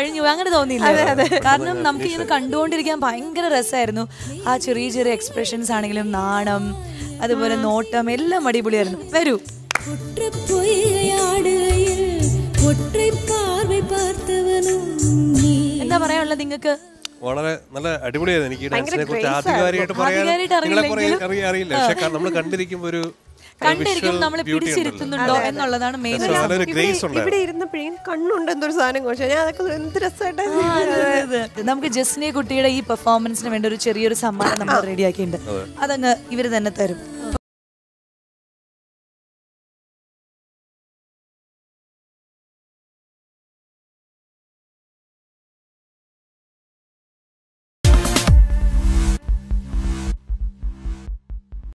കഴിഞ്ഞു പോയി. അങ്ങനെ തോന്നിയില്ല കാരണം നമുക്ക് ഇങ്ങനെ കണ്ടുകൊണ്ടിരിക്കാൻ ഭയങ്കര രസമായിരുന്നു ആ ചെറിയ ചെറിയ എക്സ്പ്രഷൻസ് ആണെങ്കിലും നാണം അതുപോലെ നോട്ടം എല്ലാം അടിപൊളിയായിരുന്നു വരൂ പൊയ്യാടുകയിൽ ഒற்றை பார்வை பார்த்தவனுം നീ എന്താ പറയാനുള്ളത് നിങ്ങൾക്ക് വളരെ നല്ല അടിപൊളിയായിരുന്നു എനിക്ക് ഈ ഡാൻസിനെ കുറിച്ച് ആധികാരികമായിട്ട് പറയാൻ ആധികാരികമായിട്ട് നിങ്ങളെ കുറെ അറിയില്ലെങ്കിലും, അറിയ- അറിയില്ല പക്ഷെ നമ്മൾ കണ്ടിരിക്കുമ്പോൾ ഒരു കണ്ടിരിക്കും നമ്മൾ പിടിച്ചിരുത്തുന്നുണ്ടോ എന്നുള്ളതാണ് മെയിൻ Yes, നല്ലൊരു ഇവിടെ ഗ്രേസ് ഉണ്ടായിരുന്നു ഇവിടെ ഇരുന്നപ്പോഴേ കണ്ണുണ്ട് എന്തൊരു സാധനം കുറച്ച് ഞാൻ അതൊക്കെ എന്ത് രസമായിട്ടാണ് നമുക്ക് ജസ്നെ കുട്ടിയുടെ ഈ പെർഫോമൻസിന് വേണ്ടി ഒരു ചെറിയൊരു സമ്മാനം നമ്മൾ റെഡിയാക്കിയിട്ടുണ്ട് അതങ്ങ് ഇവര് തന്നെ തരും